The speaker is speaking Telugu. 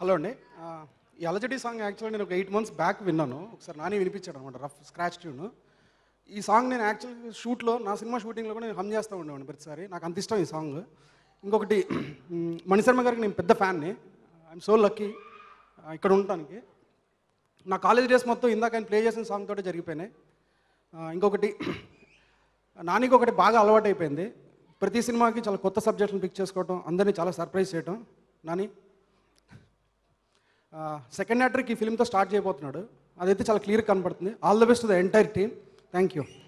హలో అండి ఆ, ఈ అలజడి సాంగ్ యాక్చువల్గా నేను ఒక ఎయిట్ మంత్స్ బ్యాక్ విన్నాను ఒకసారి నాని వినిపించాడు అనమాట రఫ్ స్క్రాచ్ ట్యూన్ ఈ సాంగ్ నేను యాక్చువల్గా షూట్లో నా సినిమా షూటింగ్లో కూడా నేను హమ్ చేస్తూ ఉండేవాడిని ప్రతిసారి నాకు అంత ఇష్టం ఈ సాంగ్ ఇంకొకటి మ్, మణిశర్మ గారికి నేను పెద్ద ఫ్యాన్ని ఐఎమ్ సో లక్కీ ఇక్కడ ఉండటానికి నా కాలేజ్ డేస్ మొత్తం ఇందాక ఆయన ప్లే చేసిన సాంగ్ తోటే జరిగిపోయినాయి ఆ, ఇంకొకటి నానికి ఒకటి బాగా అలవాటు అయిపోయింది ప్రతి సినిమాకి చాలా కొత్త సబ్జెక్టులను పిక్ చేసుకోవటం అందరినీ చాలా సర్ప్రైజ్ చేయటం నాని సెకండ్ యాక్టర్కి ఈ ఫిల్మ్తో స్టార్ట్ చేయబోతున్నాడు అదైతే చాలా క్లియర్ కనపడుతుంది all the best the entire team thank you